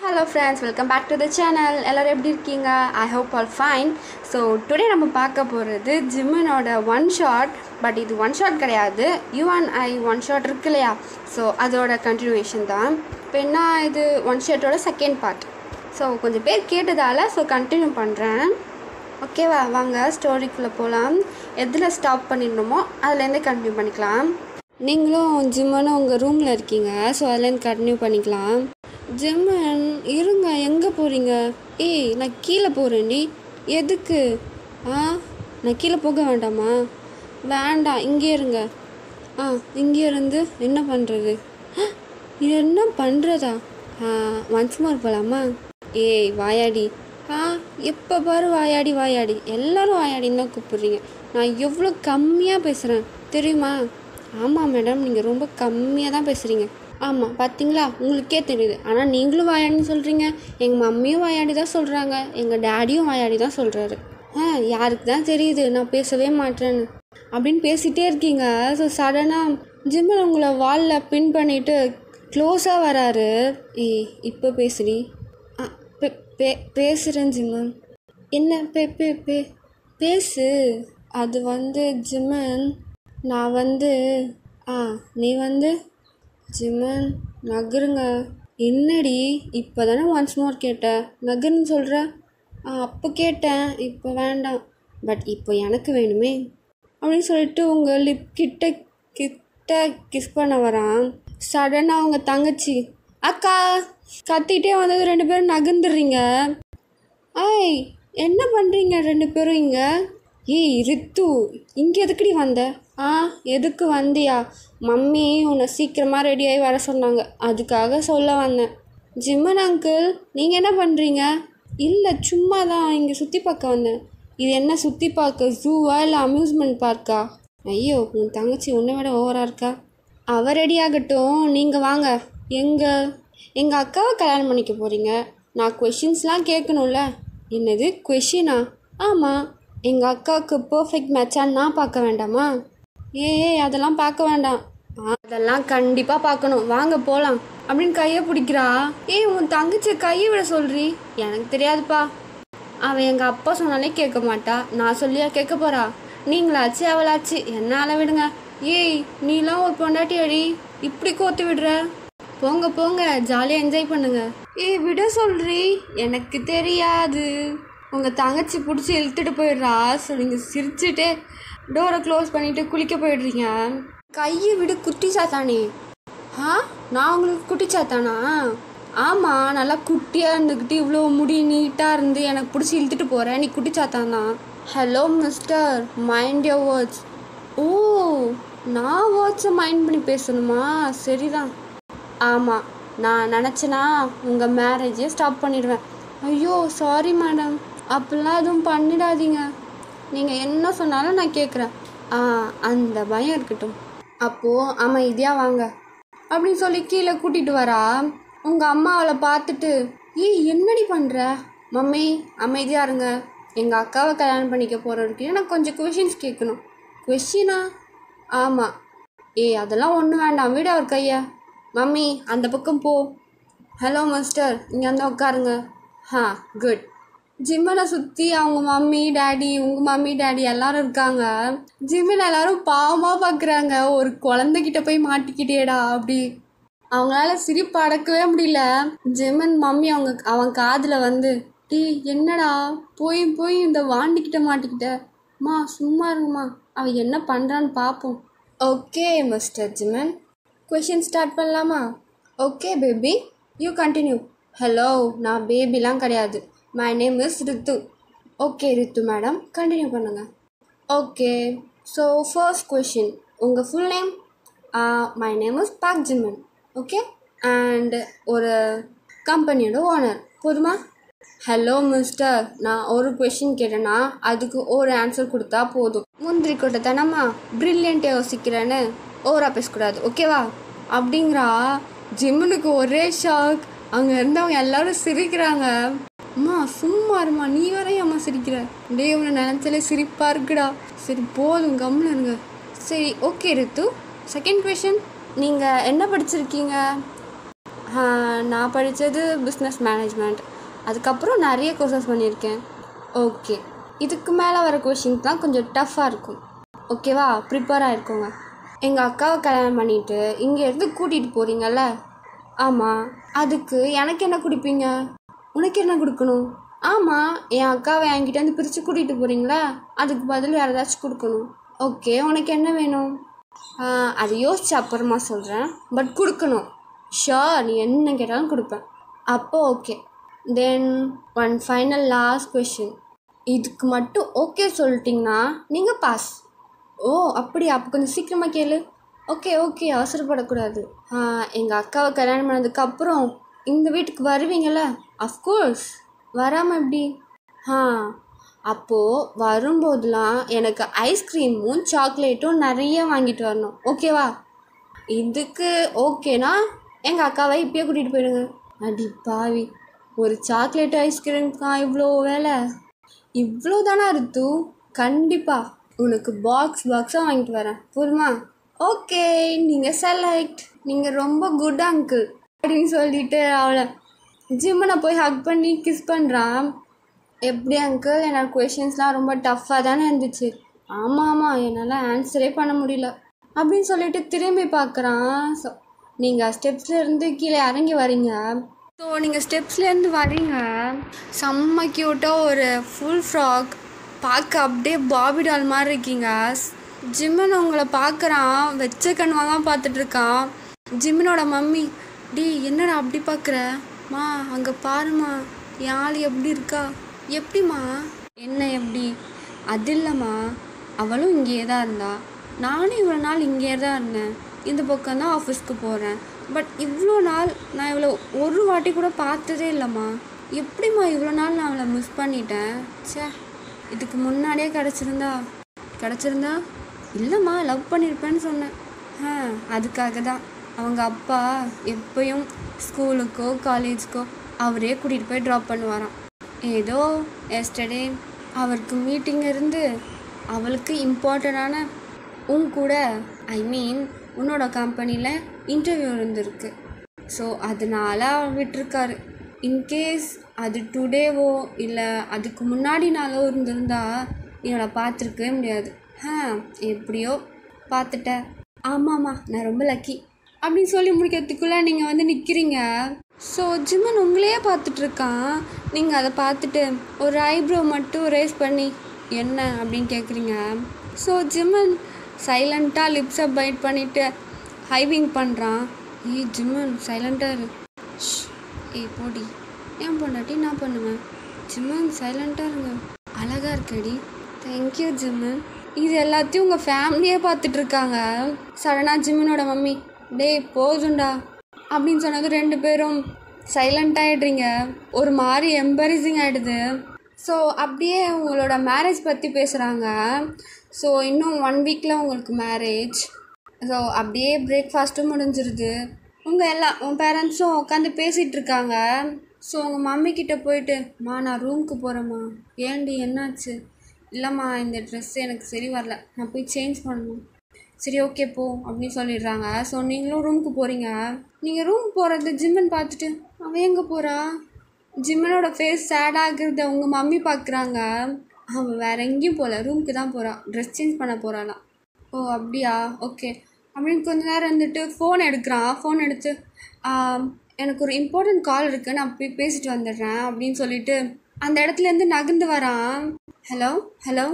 hello friends welcome back to the channel எல்லோரும் எப்படி இருக்கீங்க I hope all fine so today நம்ம பார்க்க போகிறது ஜிம்மனோட ஒன் ஷாட் பட் இது ஒன் ஷாட் கிடையாது you and I one shot இருக்கு இல்லையா ஸோ அதோட கண்டினியூவேஷன் தான் இப்போ என்ன இது ஒன் ஷாட்டோட செகண்ட் பார்ட் ஸோ கொஞ்சம் பேர் கேட்டதால் ஸோ கண்டினியூ பண்ணுறேன் ஓகேவா வாங்க ஸ்டோரிக்குள்ளே போகலாம் எதில் ஸ்டாப் பண்ணிடணுமோ அதுலேருந்தே கண்டினியூ பண்ணிக்கலாம் நீங்களும் ஜிம்மனும் உங்கள் ரூமில் இருக்கீங்க ஸோ அதுலேருந்து கண்டினியூ பண்ணிக்கலாம் ஜிம்மன் இருங்க எங்கே போகிறீங்க ஏய் நான் கீழே போகிறேன்டி எதுக்கு ஆ நான் கீழே போக வேண்டாமா வேண்டாம் இங்கே இருங்க ஆ இங்கே இருந்து என்ன பண்ணுறது இது என்ன பண்ணுறதா ஆ ஒன்ஸ் மோர் போகலாமா ஏய் வாயாடி ஆ எப்போ பாரு வாயாடி வாயாடி எல்லாரும் வாயாடின்னு தான் கூப்பிடுறீங்க நான் எவ்வளோ கம்மியாக பேசுகிறேன் தெரியுமா ஆமாம் மேடம் நீங்கள் ரொம்ப கம்மியாக தான் பேசுகிறீங்க ஆமாம் பார்த்தீங்களா உங்களுக்கே தெரியுது ஆனால் நீங்களும் வாயாடின்னு சொல்கிறீங்க எங்கள் மம்மியும் வாயாடி தான் சொல்கிறாங்க எங்கள் டேடியும் வாயாடி தான் சொல்கிறாரு ஆ யாருக்கு தான் தெரியுது நான் பேசவே மாட்டேன்னு அப்படின்னு பேசிகிட்டே இருக்கீங்க ஸோ சடனாக ஜிம்மில் உங்களை வாலில் பின் பண்ணிவிட்டு க்ளோஸாக வராரு ஏய் இப்போ பேசுடி ஆ பே பே பேசுகிறேன் ஜிம்மன் என்ன பே பே பே பேசு அது வந்து ஜிம்மன் நான் வந்து ஆ நீ வந்து ஜிம்மன் நகருங்க என்னடி இப்போ தானே ஒன்ஸ் மோர் கேட்ட நகருன்னு சொல்கிற ஆ அப்போ கேட்டேன் இப்போ வேண்டாம் பட் இப்போ எனக்கு வேணுமே அப்படின்னு சொல்லிட்டு உங்கள் லிப் கிட்ட கிட்ட கிஸ் பண்ண வரான் சடனாக அவங்க தங்கச்சி அக்கா கத்திட்டே வந்தது ரெண்டு பேரும் நகர்ந்துடுறீங்க ஐய் என்ன பண்ணுறீங்க ரெண்டு பேரும் இங்கே ஏய் ரித்து இங்கே எதுக்குடி வந்த ஆ எதுக்கு வந்தியா மம்மி உன்னை சீக்கிரமாக ரெடியாகி வர சொன்னாங்க அதுக்காக சொல்ல வந்தேன் ஜிம்மன் அங்கிள் நீங்கள் என்ன பண்ணுறீங்க இல்லை சும்மா தான் இங்கே சுற்றி பார்க்க வந்தேன் இது என்ன சுற்றி பார்க்க ஜூவா இல்லை அம்யூஸ்மெண்ட் பார்க்கா ஐயோ உன் தங்கச்சி உன்னை விட ஓவராக இருக்கா அவ ரெடி ஆகட்டும் நீங்கள் வாங்க எங்கள் எங்கள் அக்காவை கல்யாணம் பண்ணிக்க போகிறீங்க நான் கொஷின்ஸ்லாம் கேட்கணும்ல என்னது கொஷினா ஆமாம் எங்கள் அக்காவுக்கு பர்ஃபெக்ட் மேட்சான்னு நான் பார்க்க வேண்டாமா ஏய் ஏய் அதெல்லாம் பார்க்க வேண்டாம் ஆ, அதெல்லாம் கண்டிப்பாக பார்க்கணும் வாங்க போகலாம் அப்படின்னு கையை பிடிக்கிறா ஏய் உன் தங்கச்சி கையை விட சொல்றி எனக்கு தெரியாதுப்பா அவன் எங்கள் அப்பா சொன்னாலே கேட்க மாட்டா நான் சொல்லியா கேட்க போறா நீங்களாச்சு அவளாச்சு என்ன அள விடுங்க ஏய் நீலாம் ஒரு பொண்டாட்டி அடி இப்படி கோத்து விடுற போங்க போங்க ஜாலியாக என்ஜாய் பண்ணுங்க ஏய் விட சொல்றி எனக்கு தெரியாது உங்கள் தங்கச்சி பிடிச்சி இழுத்துட்டு போயிடுறா ஸோ நீங்கள் சிரிச்சுட்டே டோரை க்ளோஸ் பண்ணிட்டு குளிக்க போயிடுறீங்க கையை விடு குட்டி சாத்தானே ஆ நான் உங்களுக்கு குட்டி சாத்தானா ஆமாம் நல்லா குட்டியாக இருந்துக்கிட்டு இவ்வளோ முடி நீட்டாக இருந்து எனக்கு பிடிச்சி இழுத்துட்டு போகிறேன் நீ குட்டி சாத்தான் தான் hello mister mind your words oh நான் வேர்ட்ஸை மைண்ட் பண்ணி பேசணுமா சரிதான் ஆமாம் நான் நினச்சேனா உங்கள் மேரேஜே ஸ்டாப் பண்ணிடுவேன் ஐயோ சாரி மேடம் அப்படிலாம் எதுவும் பண்ணிடாதீங்க நீங்கள் என்ன சொன்னாலும் நான் கேட்குறேன் ஆ அந்த பயம் இருக்கட்டும் அப்போது அமைதியாக வாங்க அப்படின்னு சொல்லி கீழே கூட்டிகிட்டு வரா உங்கள் அம்மா அவளை பார்த்துட்டு ஏய் என்னடி பண்ணுற மம்மி அமைதியாக இருங்க எங்கள் அக்காவை கல்யாணம் பண்ணிக்க போகிறவருக்கு எனக்கு கொஞ்சம் கொஷின்ஸ் கேட்கணும் கொஷினா ஆமாம் ஏய் அதெல்லாம் ஒன்றும் வேண்டாம் விடு அவர் கையை மம்மி அந்த பக்கம் போ ஹலோ மிஸ்டர் இங்கே வந்து உட்காருங்க ஹா குட் ஜிம்மனை சுற்றி அவங்க மம்மி டேடி உங்கள் மம்மி டேடி எல்லாரும் இருக்காங்க ஜிம்மில் எல்லாரும் பாவமாக பார்க்குறாங்க ஒரு குழந்தைகிட்ட போய் மாட்டிக்கிட்டேடா அப்படி அவங்களால சிரிப்பு அடக்கவே முடியல ஜிம்மன் மம்மி அவங்க அவன் காதில் வந்து டீ என்னடா போய் போய் இந்த வாண்டிக்கிட்ட மாட்டிக்கிட்ட மா சும்மா இருங்கம்மா அவன் என்ன பண்ணுறான்னு பார்ப்போம் okay mister Jimin question start பண்ணலாமா okay baby you continue hello நான் பேபிலாம் கிடையாது my name is Rithu okay Rithu madam continue பண்ணுங்கள் ஓகே ஸோ ஃபர்ஸ்ட் கொஷின் உங்கள் full name my name is Park Jimin okay and ஒரு கம்பெனியோட ஓனர் போதுமா ஹலோ மிஸ்டர் நான் ஒரு கொஷின் கேட்டேன்னா அதுக்கு ஒரு ஆன்சர் கொடுத்தா போதும் முந்திரி கொட்டை தானம்மா ப்ரில்லியண்ட்டாக யோசிக்கிறேன்னு ஓவராக பேசக்கூடாது ஓகேவா அப்படிங்கிறா ஜிம்முனுக்கு ஒரே ஷாக் அங்கே இருந்தவங்க எல்லாரும் சிரிக்கிறாங்க அம்மா சும்மா இருமா நீ வரையும் அம்மா சிரிக்கிற டே உன்னை நினச்சாலே சிரிப்பாக இருக்குடா சரி போதும் கம்முன்னு இருங்க சரி ஓகே ரித்து செகண்ட் கொஷின் நீங்கள் என்ன படிச்சிருக்கீங்க நான் படித்தது பிஸ்னஸ் மேனேஜ்மெண்ட் அதுக்கப்புறம் நிறைய கோர்சஸ் பண்ணியிருக்கேன் ஓகே இதுக்கு மேலே வர கொஷின்ஸ் தான் கொஞ்சம் டஃப்பாக இருக்கும் ஓகேவா ப்ரிப்பேர் ஆகிருக்கோங்க எங்கள் அக்காவை கல்யாணம் பண்ணிவிட்டு இங்கேருந்து கூட்டிகிட்டு போகிறீங்கல்ல ஆமாம் அதுக்கு எனக்கு என்ன கொடுப்பீங்க உனக்கு என்ன கொடுக்கணும் ஆமாம் என் அக்காவை என்கிட்ட வந்து பிரித்து கூட்டிகிட்டு போகிறீங்களா அதுக்கு பதில் வேறு ஏதாச்சும் கொடுக்கணும் ஓகே உனக்கு என்ன வேணும் ஆ, அது யோசிச்சு அப்புறமா சொல்கிறேன் பட் கொடுக்கணும் ஷோர் நீ என்ன கேட்டாலும் கொடுப்பேன் அப்போ okay then one final last question இதுக்கு மட்டும் ஓகே சொல்லிட்டீங்கன்னா நீங்கள் பாஸ் ஓ அப்படியா அப்போ கொஞ்சம் சீக்கிரமாக கேளு ஓகே ஓகே அவசரப்படக்கூடாது எங்கள் அக்காவை கல்யாணம் பண்ணதுக்கப்புறம் இந்த வீட்டுக்கு வருவீங்கள்ல அஃப்கோர்ஸ் வராமல் எப்படி ஆ அப்போது வரும்போதெல்லாம் எனக்கு ஐஸ்கிரீமும் சாக்லேட்டும் நிறைய வாங்கிட்டு வரணும் ஓகேவா இதுக்கு ஓகேனா எங்கள் அக்காவை இப்பயே கூட்டிகிட்டு போயிடுங்க அடி பாவி ஒரு சாக்லேட் ஐஸ்கிரீம்க்கா இவ்வளோ வேலை இவ்வளோ தானா ரித்து கண்டிப்பாக உனக்கு பாக்ஸ் பாக்ஸாக வாங்கிட்டு வரேன் போதுமா ஓகே நீங்கள் செலக்ட் நீங்கள் ரொம்ப குட் அங்கிள் அப்படின்னு சொல்லிட்டு அவளை ஜிம்மனை போய் ஹக் பண்ணி கிஸ் பண்ணுறான் எப்படி அங்கிள் என்னோட கொஷின்ஸ்லாம் ரொம்ப டஃப்பாக தானே இருந்துச்சு ஆமாம் ஆமாம் என்னால் ஆன்சரே பண்ண முடியல அப்படின்னு சொல்லிட்டு திரும்பி பார்க்குறான் ஸோ நீங்கள் ஸ்டெப்ஸில் இருந்து கீழே இறங்கி வரீங்க ஸோ நீங்கள் ஸ்டெப்ஸ்லேருந்து வரீங்க செம்ம க்யூட்டாக ஒரு ஃபுல் ஃப்ராக் பார்க்க அப்படியே பாபி டால் மாதிரி இருக்கீங்க ஜிம்மன் உங்களை பார்க்குறான் வெச்ச கண்ணுவாக தான் பார்த்துட்ருக்கான் ஜிம்மனோட மம்மி டி என்னடா அப்படி பார்க்குற மா அங்கே பாருமா என் ஆள் எப்படி இருக்கா எப்படிம்மா என்ன எப்படி அது இல்லைம்மா அவளும் இங்கேயே தான் இருந்தா நானும் இவ்வளோ நாள் இங்கேயே தான் இருந்தேன் இந்த பக்கம் தான் ஆஃபீஸ்க்கு போகிறேன் பட் இவ்வளோ நாள் நான் இவ்வளோ ஒரு வாட்டி கூட பார்த்ததே இல்லைம்மா எப்படிம்மா இவ்வளோ நாள் நான் அவளை மிஸ் பண்ணிட்டேன் ச்சே இதுக்கு முன்னாடியே கிடச்சிருந்தா கிடச்சிருந்தா இல்லைம்மா லவ் பண்ணியிருப்பேன்னு சொன்னேன் ஆ அதுக்காக தான் அவங்க அப்பா எப்பயும் ஸ்கூலுக்கோ காலேஜ்க்கோ அவரே கூட்டிகிட்டு போய் ட்ராப் பண்ணுவாராம் ஏதோ எஸ்டர்டே அவருக்கு மீட்டிங் இருந்து அவளுக்கு இம்பார்ட்டண்டான உன் கூட ஐ மீன் உன்னோட கம்பெனியில் இன்டர்வியூ இருந்திருக்கு ஸோ அதனால அவர் விட்டிருக்காரு இன்கேஸ் அது டுடேவோ இல்லை அதுக்கு முன்னாடி நாளோ இருந்திருந்தா என்னோட பார்த்துருக்கவே முடியாது ஆ எப்படியோ பார்த்துட்டேன் ஆமாம்மா நான் ரொம்ப லக்கி அப்படின்னு சொல்லி முடிக்கிறதுக்குள்ளே நீங்கள் வந்து நிற்கிறீங்க ஸோ ஜிம்மன் உங்களையே பார்த்துட்ருக்கான் நீங்கள் அதை பார்த்துட்டு ஒரு ஐப்ரோ மட்டும் ரேஸ் பண்ணி என்ன அப்படின்னு கேட்குறீங்க ஸோ ஜிம்மன் சைலண்ட்டாக லிப்ஸை பைட் பண்ணிவிட்டு ஹைவிங் பண்ணுறான் ஏய் ஜிம்மன் சைலண்ட்டாக இரு ஷ், ஏய் போடி ஏன் பொண்டாட்டி நான் பண்ணுவேன் ஜிம்மன் சைலண்ட்டாக இருங்க அழகாக இருக்கடி தேங்க்யூ ஜிம்மன் இது எல்லாத்தையும் உங்கள் ஃபேமிலியே பார்த்துட்ருக்காங்க சடனாக ஜிம்மனோட மம்மி டேய் போதும்டா அப்படின்னு சொன்னது ரெண்டு பேரும் சைலண்ட் ஆகிடுறீங்க ஒரு மாதிரி எம்பரிசிங் ஆகிடுது ஸோ அப்படியே உங்களோட மேரேஜ் பற்றி பேசுகிறாங்க ஸோ இன்னும் ஒன் வீக்கில் உங்களுக்கு மேரேஜ் ஸோ அப்படியே பிரேக்ஃபாஸ்ட்டும் முடிஞ்சிருது உங்கள் எல்லா உன் பேரண்ட்ஸும் உட்காந்து பேசிகிட்டு இருக்காங்க ஸோ உங்கள் மம்மி கிட்ட போயிட்டு மா நான் ரூமுக்கு போகிறேம்மா ஏண்டி என்னாச்சு இல்லைம்மா இந்த ட்ரெஸ் எனக்கு சரி வரல நான் போய் சேஞ்ச் பண்ணணும் சரி ஓகே போ அப்படின்னு சொல்லிடுறாங்க ஸோ நீங்களும் ரூமுக்கு போகிறீங்க நீங்கள் ரூம் போகிறது ஜிம்மன் பார்த்துட்டு அவன் எங்கே போகிறா ஜிம்மனோட ஃபேஸ் சேட் ஆகுறத உங்கள் மம்மி பார்க்குறாங்க அவன் வேற எங்கேயும் போகல ரூமுக்கு தான் போகிறான் ட்ரெஸ் சேஞ்ச் பண்ண போகிறாளாம் ஓ அப்படியா ஓகே அப்படின்னு கொஞ்ச நேரம் இருந்துட்டு ஃபோன் எடுக்கிறான் ஃபோன் எடுத்து ஆம், எனக்கு ஒரு இம்பார்ட்டன்ட் கால் இருக்குது நான் போய் பேசிட்டு வந்துடுறேன் அப்படின்னு சொல்லிட்டு அந்த இடத்துலேருந்து நகர்ந்து வரான் ஹலோ ஹலோ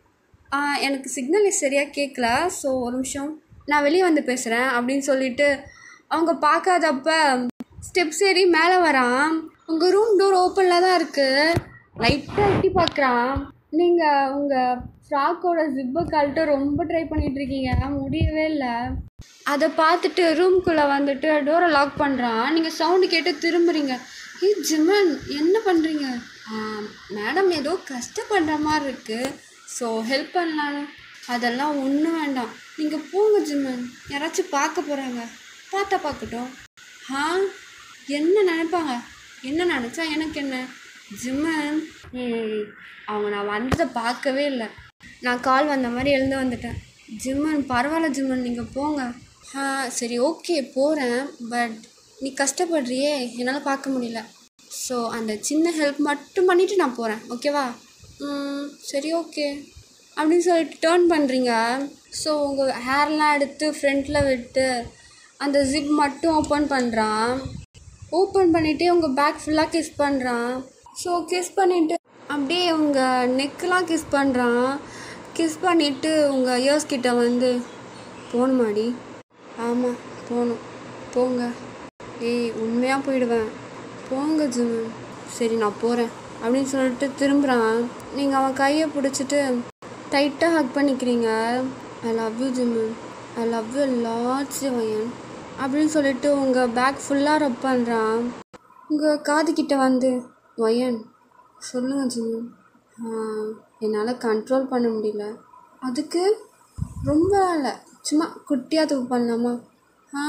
ஆ, எனக்கு சிக்னல் சரியாக கேட்கல ஸோ ஒரு நிமிஷம் நான் வெளியே வந்து பேசுகிறேன் அப்படின்னு சொல்லிட்டு அவங்க பார்க்காதப்ப ஸ்டெப்ஸ் ஏறி மேலே வரான் உங்கள் ரூம் டோர் ஓப்பனில் தான் இருக்குது லைட்டாக எட்டி பார்க்குறான் நீங்கள் உங்கள் ஃப்ராக்கோட ஜிப்பை கழட்ட ரொம்ப ட்ரை பண்ணிட்டு இருக்கீங்க முடியவே இல்லை அதை பார்த்துட்டு ரூம்குள்ளே வந்துட்டு டோரை லாக் பண்ணுறான் நீங்கள் சவுண்டு கேட்டு திரும்புறீங்க ஏ ஜிமன் என்ன பண்ணுறீங்க மேடம் ஏதோ கஷ்டப்படுற மாதிரி இருக்குது ஸோ ஹெல்ப் பண்ணலான்னு அதெல்லாம் ஒன்றும் வேண்டாம் நீங்கள் போங்க ஜிம்மன் யாராச்சும் பார்க்க போகிறாங்க பார்த்தா பார்க்கட்டும் ஆ என்ன நினைப்பாங்க என்ன நினச்சா எனக்கு என்ன ஜிம்மன் ம் அவங்க நான் வந்ததை பார்க்கவே இல்லை நான் கால் வந்த மாதிரி எழுந்து வந்துட்டேன் ஜிம்மன் பரவாயில்ல ஜிம்மன் நீங்கள் போங்க ஆ சரி ஓகே போகிறேன் பட் நீ கஷ்டப்படுறியே என்னால் பார்க்க முடியல ஸோ அந்த சின்ன ஹெல்ப் மட்டும் பண்ணிவிட்டு நான் போகிறேன் ஓகேவா ம் சரி ஓகே அப்படின்னு சொல்லிட்டு டேர்ன் பண்ணுறீங்க ஸோ உங்கள் ஹேர்லாம் எடுத்து ஃப்ரண்ட்டில் விட்டு அந்த ஜிப் மட்டும் ஓப்பன் பண்ணுறான் ஓப்பன் பண்ணிவிட்டு உங்கள் பேக் ஃபுல்லாக கிஸ் பண்ணுறான் ஸோ கிஸ் பண்ணிவிட்டு அப்படியே உங்கள் நெக்கெலாம் கிஸ் பண்ணுறான் கிஸ் பண்ணிவிட்டு உங்கள் இயர்ஸ் கிட்ட வந்து போகணுமாடி ஆமாம் போகணும் போங்க ஏய் உண்மையாக போயிடுவேன் போங்க ஜிமன் சரி நான் போகிறேன் அப்படின்னு சொல்லிட்டு திரும்புகிறான் நீங்கள் அவன் கையை பிடிச்சிட்டு டைட்டாக ஹக் பண்ணிக்கிறீங்க I love you Jimin I love you lots வயன் அப்படின்னு சொல்லிட்டு உங்கள் பேக் ஃபுல்லாக ரப் பண்ணுறான் உங்கள் காது கிட்ட வந்து வயன் சொல்லுங்கள் ஜிமன் என்னால் கண்ட்ரோல் பண்ண முடியல அதுக்கு ரொம்ப இல்லை சும்மா குட்டியாக தூக்கு பண்ணலாமா ஆ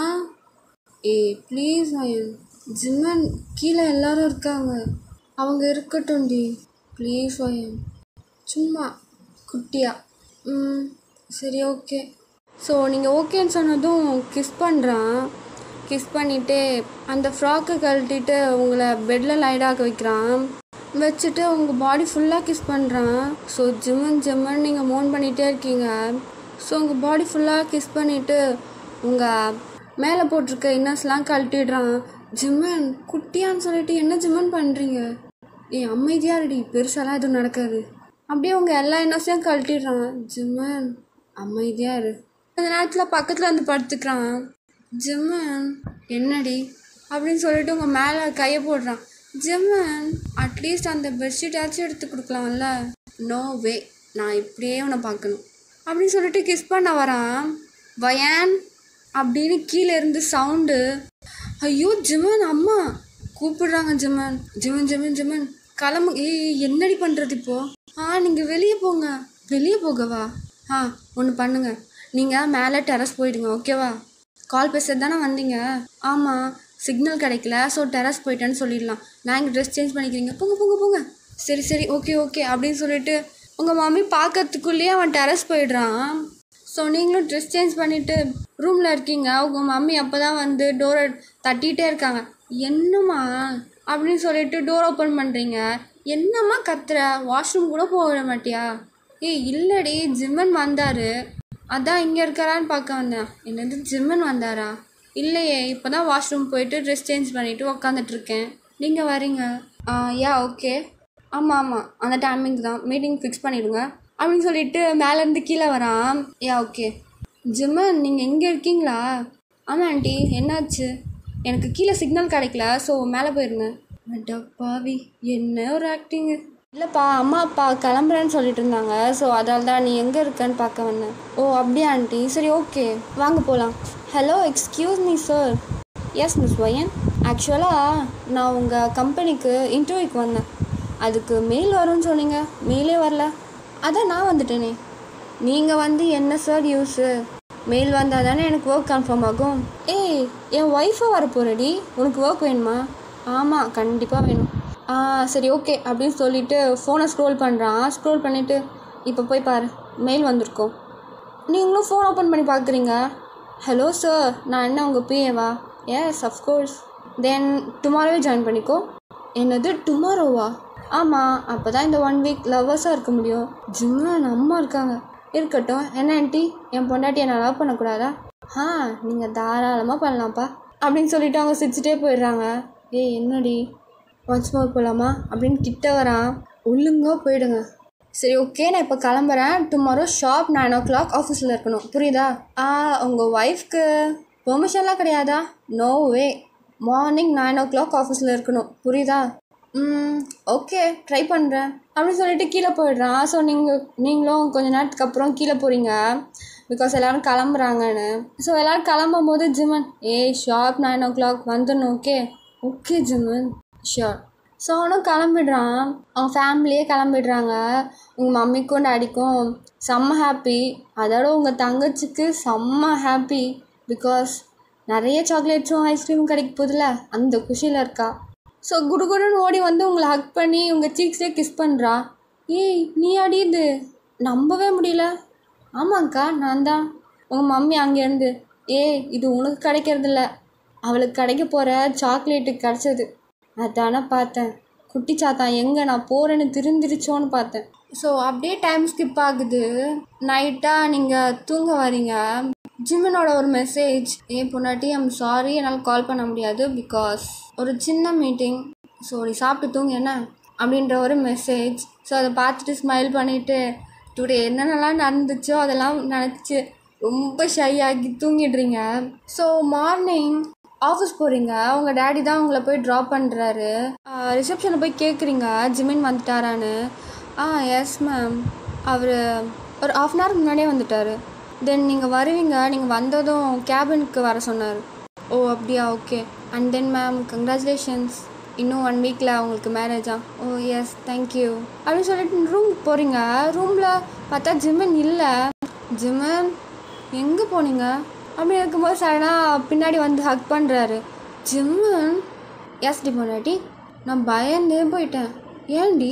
ஏய் ப்ளீஸ் வயன் ஜிம்மன் கீழே எல்லாரும் இருக்காங்க அவங்க இருக்கட்டும் டி ப்ளீஸ் வயன் சும்மா குட்டியா ம் சரி ஓகே ஸோ நீங்கள் ஓகேன்னு சொன்னதும் கிஸ் பண்ணுறான் கிஸ் பண்ணிவிட்டு அந்த ஃப்ராக்கை கழட்டிட்டு உங்களை பெட்டில் லைடாக வைக்கிறான் வச்சுட்டு உங்கள் பாடி ஃபுல்லாக கிஸ் பண்ணுறான் ஸோ ஜிம்மன் ஜிம்மன் நீங்கள் மோன் பண்ணிகிட்டே இருக்கீங்க ஸோ உங்கள் பாடி ஃபுல்லாக கிஸ் பண்ணிவிட்டு உங்கள் மேலே போட்டிருக்க இன்னர்ஸ்லாம் கழட்டிடுறான் ஜிம்மன் குட்டியான்னு சொல்லிட்டு என்ன ஜிம்மன் பண்ணுறீங்க ஏய் அமைதியாக ரெடி பெருசாலாம் எதுவும் நடக்காது அப்படியே உங்கள் எல்லா இன்னர்ஸையும் கழட்டிடுறான் ஜிம்மன் அமைதியாக இரு அந்த நேரத்தில் பக்கத்தில் வந்து படுத்துக்கிறான் ஜிம்மன் என்னடி அப்படின்னு சொல்லிட்டு உங்கள் மேலே கையை போடுறான் ஜிம்மன் அட்லீஸ்ட் அந்த பெட்ஷீட்டாச்சும் எடுத்து கொடுக்கலாம்ல நோ வே நான் இப்படியே உன்னை பார்க்கணும் அப்படின்னு சொல்லிட்டு கிஸ் பண்ண வரான் வயான் அப்படின்னு கீழே இருந்து சவுண்டு ஐயோ ஜிமன் அம்மா கூப்பிடுறாங்க ஜிமன் ஜிமன் ஜிமன் ஜிமன் கிளம்பு ஏய் என்னடி பண்ணுறது இப்போ ஆ நீங்கள் வெளியே போங்க வெளியே போகவா ஆ ஒன்று பண்ணுங்க நீங்கள் மேலே டெரஸ் போயிடுங்க ஓகேவா கால் பேசுறது தானே வந்தீங்க ஆமாம் சிக்னல் கிடைக்கல ஸோ டெரஸ் போயிட்டேன்னு சொல்லிடலாம் நான் இங்கே ட்ரெஸ் சேஞ்ச் பண்ணிக்கிறீங்க போங்க போங்க போங்க சரி சரி ஓகே ஓகே அப்படின்னு சொல்லிட்டு உங்கள் மம்மி பார்க்கறதுக்குள்ளேயே அவன் டெரஸ் போயிடுறான் ஸோ நீங்களும் ட்ரெஸ் சேஞ்ச் பண்ணிவிட்டு ரூமில் இருக்கீங்க உங்கள் மம்மி அப்போ தான் வந்து டோரை தட்டிகிட்டே இருக்காங்க என்னம்மா அப்படின்னு சொல்லிட்டு டோர் ஓப்பன் பண்ணுறீங்க என்னம்மா கத்துற வாஷ்ரூம் கூட போக விட மாட்டியா ஏய் இல்லடி ஜிம்மன் வந்தார் அதான் இங்கே இருக்காரான்னு பார்க்க வந்தேன் என்னது ஜிம்மன் வந்தாரா இல்லையே இப்போ தான் வாஷ்ரூம் போயிட்டு ட்ரெஸ் சேஞ்ச் பண்ணிவிட்டு உக்காந்துட்ருக்கேன் நீங்கள் வரீங்க யா ஓகே ஆமாம் ஆமாம் அந்த டைமிங் தான் மீட்டிங் ஃபிக்ஸ் பண்ணிவிடுங்க அப்படின்னு சொல்லிட்டு மேலேருந்து கீழே வரான் யா ஓகே ஜிம்மன் நீங்கள் இங்கே இருக்கீங்களா ஆமாம் ஆண்டி என்னாச்சு எனக்கு கீழே சிக்னல் கிடைக்கல ஸோ மேலே போயிருங்க அடப்பாவி என்ன ஒரு ஆக்டிங்கு இல்லைப்பா அம்மா அப்பா கிளம்புறேன்னு சொல்லிட்டு இருந்தாங்க ஸோ அதால் தான் நீ எங்கே இருக்கன்னு பார்க்க வந்தேன் ஓ அப்படியா ஆண்டி சரி ஓகே வாங்க போகலாம் hello excuse me sir yes miss ஒயன் ஆக்சுவலாக நான் உங்கள் கம்பெனிக்கு இன்டர்வியூக்கு வந்தேன் அதுக்கு மெயில் வரும்னு சொன்னீங்க மெயிலே வரல அதான் நான் வந்துட்டேனே நீங்கள் வந்து என்ன சார் யூஸு மெயில் வந்தால் தானே எனக்கு ஒர்க் கன்ஃபார்ம் ஆகும் ஏய் என் ஒய்ஃபை வர போகிறடி உனக்கு ஒர்க் வேணுமா ஆமாம் கண்டிப்பாக வேணும் ஆ சரி ஓகே அப்படின்னு சொல்லிட்டு ஃபோனை ஸ்க்ரோல் பண்ணுறான் ஸ்க்ரோல் பண்ணிவிட்டு இப்போ போய் பாரு மெயில் வந்திருக்கோம் நீங்களும் ஃபோன் ஓப்பன் பண்ணி பார்க்குறீங்க ஹலோ சார் நான் என்ன உங்கள் பிஏவா எஸ் அஃப்கோர்ஸ் தென் டுமாரோவே ஜாயின் பண்ணிக்கோ என்னது டுமாரோவா ஆமாம் அப்போ தான் இந்த ஒன் வீக் லவ்வர்ஸாக இருக்க முடியும் ஜிம்மன் அம்மா இருக்காங்க இருக்கட்டும் என்ன ஆண்டி என் பொண்டாட்டி என்னை லவ் பண்ணக்கூடாதா ஆ நீங்கள் தாராளமாக பண்ணலாம்ப்பா அப்படின்னு சொல்லிட்டு அவங்க சிரிச்சிட்டே போயிடுறாங்க ஏய் என்னடி ஒன்ஸ் மோர் போகலாமா அப்படின்னு கிட்ட வரான் ஒழுங்கா போயிடுங்க சரி ஓகே நான் இப்போ கிளம்புறேன் tomorrow sharp nine o'clock ஆஃபீஸில் இருக்கணும் புரியுதா ஆ உங்கள் ஒய்ஃப்க்கு பெர்மிஷன்லாம் கிடையாதா no way morning nine o'clock ஆஃபீஸில் இருக்கணும் புரியுதா ம் ஓகே ட்ரை பண்ணுறேன் அப்படின்னு சொல்லிட்டு கீழே போயிடுறான் ஸோ நீங்கள் நீங்களும் கொஞ்ச நேரத்துக்கு அப்புறம் கீழே போகிறீங்க பிகாஸ் எல்லோரும் கிளம்புறாங்கன்னு ஸோ எல்லோரும் கிளம்பும் போது ஜிமன் ஏய் ஷார்ப் நைன் ஓ கிளாக் வந்துடணும் okay okay Jimin sure so அவனும் கிளம்பிடுறான் அவன் ஃபேமிலியே கிளம்பிடுறாங்க உங்கள் மம்மிக்கும் டாடிக்கும் செம்ம ஹாப்பி அதோட உங்கள் தங்கச்சிக்கு செம்ம ஹாப்பி பிகாஸ் நிறைய சாக்லேட்ஸும் ஐஸ்கிரீமும் கிடைக்க போதில்ல அந்த குஷியில் இருக்கா ஸோ குடுகுடுன்னு ஓடி வந்து உங்களை ஹக் பண்ணி உங்கள் சீக்ஸே கிஸ் பண்ணுறா ஏய் நீ அடி இது நம்பவே முடியல ஆமாங்க்கா நான் தான் உங்கள் மம்மி அங்கேருந்து ஏய் இது உனக்கு கிடைக்கிறதில்ல அவளுக்கு கிடைக்க போகிற சாக்லேட்டு கிடச்சது அதானே பார்த்தேன் குட்டி சாத்தான் எங்கே நான் போகிறேன்னு திருந்திருச்சோன்னு பார்த்தேன் ஸோ அப்படியே டைம் ஸ்கிப் ஆகுது நைட்டாக நீங்கள் தூங்க வரீங்க ஜிம்மனோட ஒரு மெசேஜ் ஏன் பொண்ணாட்டி ஐம் சாரி என்னால் கால் பண்ண முடியாது பிகாஸ் ஒரு சின்ன மீட்டிங் ஸோ நீ சாப்பிட்டு தூங்க என்ன அப்படின்ற ஒரு மெசேஜ் ஸோ அதை பார்த்துட்டு ஸ்மைல் பண்ணிவிட்டு டுடே என்னென்னலாம் நடந்துச்சோ அதெல்லாம் நினச்சி ரொம்ப ஷை ஆகி தூங்கிடுறீங்க ஸோ மார்னிங் ஆஃபீஸ் போகிறீங்க உங்கள் டேடி தான் உங்களை போய் ட்ராப் பண்ணுறாரு ரிசப்ஷனில் போய் கேட்குறீங்க ஜிமின் வந்துட்டாரான்னு ஆ எஸ் மேம் அவர் ஒரு ஆஃப் அன் ஹவர் முன்னாடியே வந்துட்டார் தென் நீங்கள் வருவீங்க நீங்கள் வந்ததும் கேபினுக்கு வர சொன்னார் ஓ அப்படியா okay and then ma'am congratulations இன்னும் ஒன் வீக்கில் உங்களுக்கு மேரேஜா ஓ எஸ் தேங்க்யூ அப்படின்னு சொல்லிட்டு ரூமுக்கு போகிறீங்க ரூமில் பார்த்தா ஜிம்மன் இல்லை ஜிம்மன் எங்கே போனீங்க அப்படி இருக்கும்போது சடனாக பின்னாடி வந்து ஹக் பண்ணுறாரு ஜிம்மன் எஸ் டி பொண்டாட்டி நான் பயந்தே போயிட்டேன் ஏன்டி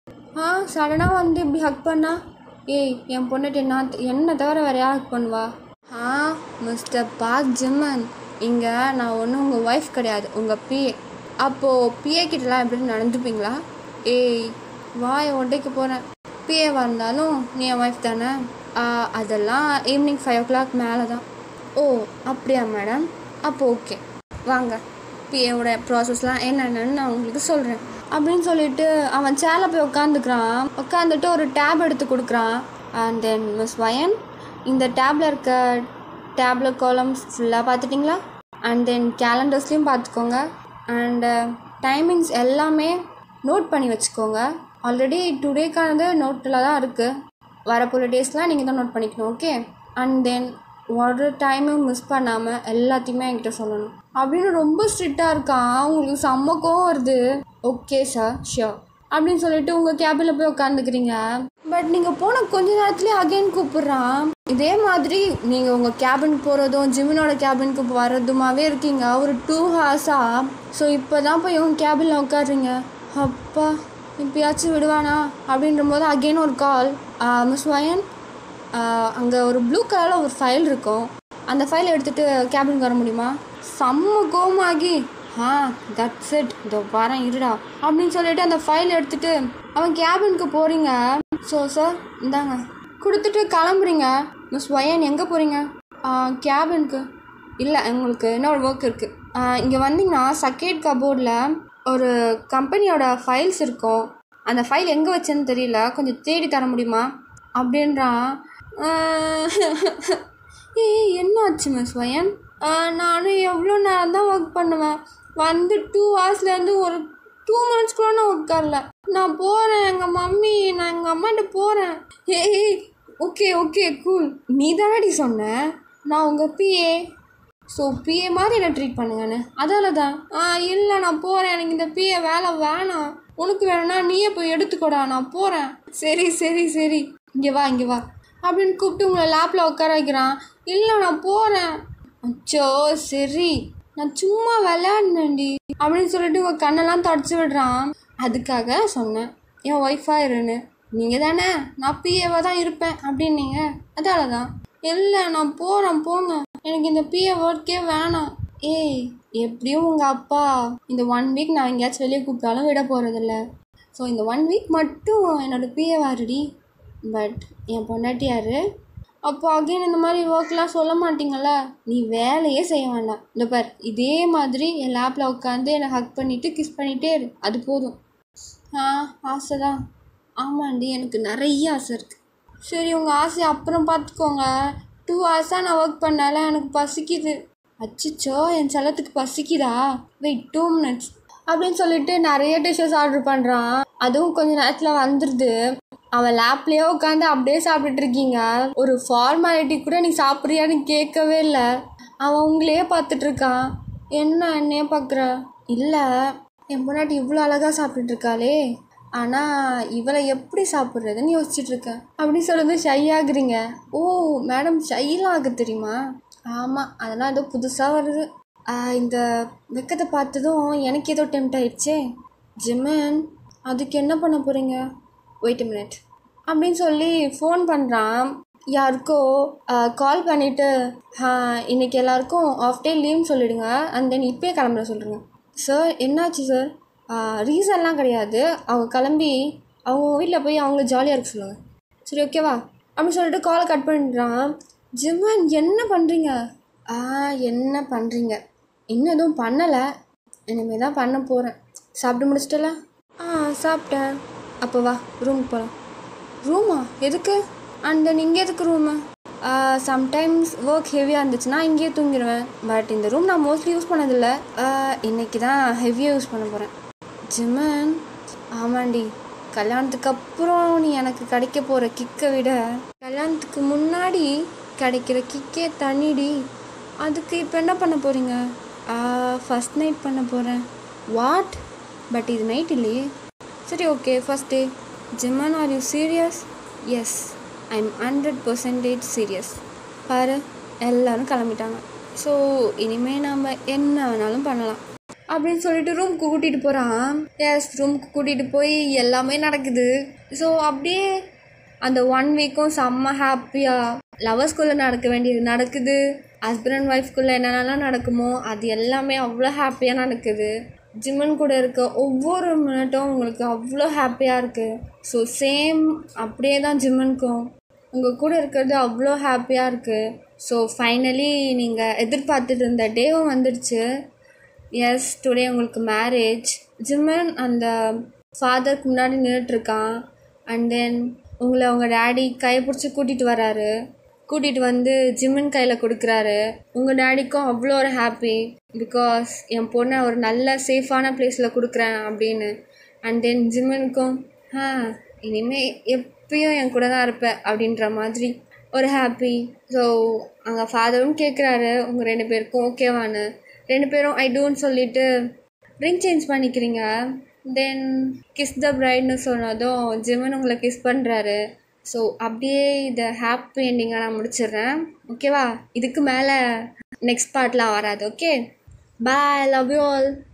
ஆ சடனாக வந்து இப்படி ஹக் பண்ணா ஏய் என் பொண்ணுட்டு நான் என்ன தவிர வேற யார் ஹக் பண்ணுவா ஆ மிஸ்டர் பாக் ஜிம்மன் இங்கே நான் ஒன்றும் உங்கள் ஒய்ஃப் கிடையாது உங்கள் பிஏ அப்போது பிஏ கிட்டலாம் எப்படி நடந்துப்பீங்களா ஏய் வாயை ஒட்டைக்கு போகிறேன் பிஏவாக இருந்தாலும் நீ என் ஒய்ஃப் தானே ஆ, அதெல்லாம் ஈவினிங் ஃபைவ் ஓ கிளாக் மேலே தான் ஓ அப்படியா மேடம் அப்போ ஓகே வாங்க பிஏவோட ப்ராசஸ்லாம் என்னென்னு நான் உங்களுக்கு சொல்கிறேன் அப்படின்னு சொல்லிட்டு அவன் சேரில் போய் உட்காந்துக்கிறான் உட்காந்துட்டு ஒரு டேப் எடுத்து கொடுக்குறான் அண்ட் தென் மிஸ் வயன் இந்த டேப்பில் இருக்க டேப்லெட் காலம்ஸ் ஃபுல்லாக பார்த்துட்டிங்களா அண்ட் தென் கேலண்டர்ஸ்லேயும் பார்த்துக்கோங்க அண்டு டைமிங்ஸ் எல்லாமே நோட் பண்ணி வச்சுக்கோங்க ஆல்ரெடி டுடேக்கானது நோட்டில் தான் இருக்குது வரப்போகிற டேஸ்லாம் நீங்கள் தான் நோட் பண்ணிக்கணும் ஓகே அண்ட் தென் ஒரு டைமும் மிஸ் பண்ணாமல் எல்லாத்தையுமே என்கிட்ட சொல்லணும் அப்படின்னு ரொம்ப ஸ்ட்ரிக்டாக இருக்கான் உங்களுக்கு செம்ம கோவம் வருது ஓகே சார் ஷியோர் அப்படின்னு சொல்லிட்டு உங்கள் கேபினில் போய் உட்காந்துக்கிறீங்க பட் நீங்கள் போன கொஞ்ச நேரத்துலேயே அகைன் கூப்பிடுறான் இதே மாதிரி நீங்கள் உங்கள் கேபினுக்கு போகிறதும் ஜிமினோட கேபினுக்கு வர்றதுமாவே இருக்கீங்க ஒரு டூ ஹார்ஸாக ஸோ இப்போ தான் போய் உங்கள் கேபினில் உட்காடுறீங்க அப்பா இப்பயாச்சும் விடுவானா அப்படின்ற போது அகெயின் ஒரு கால் மிஸ் வயன் அங்கே ஒரு ப்ளூ கலரில் ஒரு ஃபைல் இருக்கும் அந்த ஃபைலை எடுத்துகிட்டு கேபினுக்கு வர முடியுமா செம்ம கோமாகி ஆ தட்ஸ் இட் இதோ வரேன் இருடா அப்படின்னு சொல்லிட்டு அந்த ஃபைல் எடுத்துகிட்டு அவன் கேபினுக்கு போகிறீங்க ஸோ சார் இந்தாங்க கொடுத்துட்டு கிளம்புறீங்க மிஸ் வயன் எங்கே போகிறீங்க கேபினுக்கு இல்லை உங்களுக்கு இன்னொரு ஒர்க் இருக்குது இங்கே வந்தீங்கன்னா சக்கேட் கபோர்டில் ஒரு கம்பெனியோட ஃபைல்ஸ் இருக்கும் அந்த ஃபைல் எங்கே வச்சேன்னு தெரியல கொஞ்சம் தேடி தர முடியுமா அப்படின்றான் ஏய் என்ன ஆச்சு மிஸ் வயன் நானும் எவ்வளோ நேரம் தான் ஒர்க் பண்ணுவேன் வந்து டூ ஹவர்ஸ்லேருந்து ஒரு டூ மினிட்ஸ் கூட நான் உட்காரல நான் போகிறேன் எங்கள் மம்மி நான் எங்கள் அம்மாட்ட போகிறேன் ஏய் ஓகே ஓகே கூல் நீ தானடி சொன்ன நான் உங்கள் பிஏ ஸோ பிஏ மாதிரி என்ன ட்ரீட் பண்ணுங்கன்னு அதால தான் ஆ இல்லை நான் போகிறேன் எனக்கு இந்த பிஏ வேலை வேணாம் உனக்கு வேணும்னா நீயே போய் எடுத்துக்கோடா நான் போகிறேன் சரி சரி சரி இங்கே வா இங்கே வா அப்படின்னு கூப்பிட்டு உங்களை லேப்பில் உட்கார வைக்கிறான் இல்லை நான் போகிறேன் அச்சோ சரி நான் சும்மா விளையாடினேன்டி அப்படின்னு சொல்லிட்டு உங்கள் கண்ணெல்லாம் தொடச்சி விடுறான் அதுக்காக சொன்னேன் என் ஒய்ஃபாக இருன்னு நீங்கள் தானே நான் பிஏவாக தான் இருப்பேன் அப்படின்னீங்க அதால தான் இல்லை நான் போகிறேன் போங்க எனக்கு இந்த பிஏ ஒர்க்கே வேணாம் ஏய் எப்படியும் உங்கள் அப்பா இந்த ஒன் வீக் நான் எங்கேயாச்சும் வெளியே கூப்பிட்டாலும் விட போகிறதில்ல ஸோ இந்த ஒன் வீக் மட்டும் என்னோடய பிஏ வாருடி பட் என் பொண்டாட்டி யாரு அப்போ அகைன் இந்த மாதிரி ஒர்க்லாம் சொல்ல மாட்டீங்களா நீ வேலையே செய்ய வேண்டாம் இந்த பார் இதே மாதிரி என் லேப்பில் உட்காந்து என்னை ஹக் பண்ணிவிட்டு கிஸ் பண்ணிகிட்டே இரு அது போதும் ஆ ஆசை தான் ஆமாண்டி எனக்கு நிறைய ஆசை இருக்குது சரி உங்கள் ஆசையை அப்புறம் பார்த்துக்கோங்க டூ ஹவர்ஸாக நான் ஒர்க் பண்ணால எனக்கு பசிக்குது அச்சிச்சோ என் செல்லத்துக்கு பசிக்குதா வெயிட் டூ மினிட்ஸ் அப்படின்னு சொல்லிட்டு நிறைய டிஷ்ஷஸ் ஆர்டர் பண்ணுறான் அதுவும் கொஞ்ச நேரத்தில் வந்துடுது அவன் லேப்லேயே உட்காந்து அப்படியே சாப்பிட்டுட்டு இருக்கீங்க ஒரு ஃபார்மாலிட்டி கூட நீ சாப்பிட்றியான்னு கேட்கவே இல்லை அவன் உங்களையே பார்த்துட்டு இருக்கான் என்ன என்னையே பார்க்குற இல்லை என் பொண்டாட்டி இவ்வளோ அழகாக சாப்பிட்டுட்டு இருக்காளே ஆனால் இவளை எப்படி சாப்பிட்றதுன்னு யோசிச்சுட்டு இருக்கேன் அப்படி சொல்லுறது ஷை ஆகுறீங்க ஓ மேடம் ஷைலாம் ஆக தெரியுமா ஆமாம் அதெல்லாம் ஏதோ புதுசாக வருது ஆ, இந்த வெக்கத்தை பார்த்ததும் எனக்கு ஏதோ டெம்ட் ஆயிடுச்சே ஜிம்மன் அதுக்கு என்ன பண்ண போகிறீங்க வெயிட் மினிட் அப்படின்னு சொல்லி ஃபோன் பண்ணுறான் யாருக்கோ கால் பண்ணிவிட்டு இன்னைக்கு எல்லாருக்கும் ஆஃப் டே லீவ்னு சொல்லிடுங்க அண்ட் தென் இப்போயே கிளம்புற சொல்லுங்க சார் என்னாச்சு சார் ரீசன்லாம் கிடையாது அவங்க கிளம்பி அவங்க வீட்டில் போய் அவங்க ஜாலியாக இருக்க சொல்லுங்கள் சரி ஓகேவா அப்படின்னு சொல்லிட்டு காலை கட் பண்ணிடுறான் ஜிம்மன் என்ன பண்ணுறீங்க ஆ என்ன பண்ணுறீங்க இன்னும் எதுவும் பண்ணலை இனிமேல் தான் பண்ண போகிறேன் சாப்பிட்டு முடிச்சிட்டல ஆ சாப்பிட்டேன் அப்போ வா ரூமுக்கு போகலாம் ரூமா எதுக்கு அண்ட் தென் இங்கே எதுக்கு ரூமு சம்டைம்ஸ் ஒர்க் ஹெவியாக இருந்துச்சுன்னா இங்கேயே தூங்கிடுவேன் பட் இந்த ரூம் நான் மோஸ்ட்லி யூஸ் பண்ணதில்லை இன்றைக்கி தான் ஹெவியாக யூஸ் பண்ண போகிறேன் ஜிமன் ஆமாண்டி கல்யாணத்துக்கு அப்புறம் நீ எனக்கு கிடைக்க போகிற கிக்கை விட கல்யாணத்துக்கு முன்னாடி கிடைக்கிற கிக்கே தண்ணிடி அதுக்கு இப்போ என்ன பண்ண போகிறீங்க ஃபஸ்ட் நைட் பண்ண போகிறேன் வாட் பட் இது நைட் இல்லையே சரி okay first day Jimin are you serious yes I am hundred percentage serious பாரு எல்லோரும் கிளம்பிட்டாங்க ஸோ இனிமேல் நம்ம என்ன வேணாலும் பண்ணலாம் அப்படின்னு சொல்லிட்டு ரூமுக்கு கூட்டிகிட்டு போகிறான் எஸ் ரூமுக்கு கூட்டிகிட்டு போய் எல்லாமே நடக்குது ஸோ அப்படியே அந்த ஒன் வீக்கும் செம்ம ஹாப்பியாக லவர்ஸ்குள்ளே நடக்க வேண்டியது நடக்குது ஹஸ்பண்ட் அண்ட் ஒய்ஃப்குள்ளே என்னென்னலாம் நடக்குமோ அது எல்லாமே அவ்வளோ ஹாப்பியாக நடக்குது ஜிம்மன் கூட இருக்க ஒவ்வொரு மினிட்டும் உங்களுக்கு அவ்வளோ ஹாப்பியாக இருக்குது ஸோ சேம் அப்படியே தான் ஜிம்மனுக்கும் உங்கள் கூட இருக்கிறது அவ்வளோ ஹாப்பியாக இருக்குது ஸோ ஃபைனலி நீங்கள் எதிர்பார்த்துட்டு இருந்த டேவும் வந்துடுச்சு எஸ் டுடே உங்களுக்கு மேரேஜ் ஜிம்மன் அந்த ஃபாதருக்கு முன்னாடி நின்றுட்டுருக்கான் அண்ட் தென் உங்களை அவங்க டேடி கையை பிடிச்சி கூட்டிகிட்டு வராரு கூட்டிகிட்டு வந்து ஜிம்மன் கையில் கொடுக்குறாரு உங்கள் டேடிக்கும் அவ்வளோ ஒரு ஹாப்பி பிகாஸ் என் பொண்ணை ஒரு நல்ல சேஃபான பிளேஸில் கொடுக்குறேன் அப்படின்னு அண்ட் தென் ஜிம்மனுக்கும் ஆ இனிமேல் எப்பயும் என் கூட தான் இருப்பேன் அப்படின்ற மாதிரி ஒரு ஹாப்பி ஸோ அங்கே ஃபாதரும் கேட்குறாரு உங்கள் ரெண்டு பேருக்கும் ஓகேவான்னு ரெண்டு பேரும் ஐ டோன்ட் சொல்லிட்டு ரிங் சேஞ்ச் பண்ணிக்கிறீங்க தென் கிஸ் த பிரைட்னு சொன்னதும் ஜிமன் உங்களை கிஸ் பண்ணுறாரு ஸோ அப்படியே இதை ஹாப்பி எண்டிங்காக நான் முடிச்சிடுறேன் ஓகேவா இதுக்கு மேலே நெக்ஸ்ட் பார்ட்லாம் வராது okay bye love you all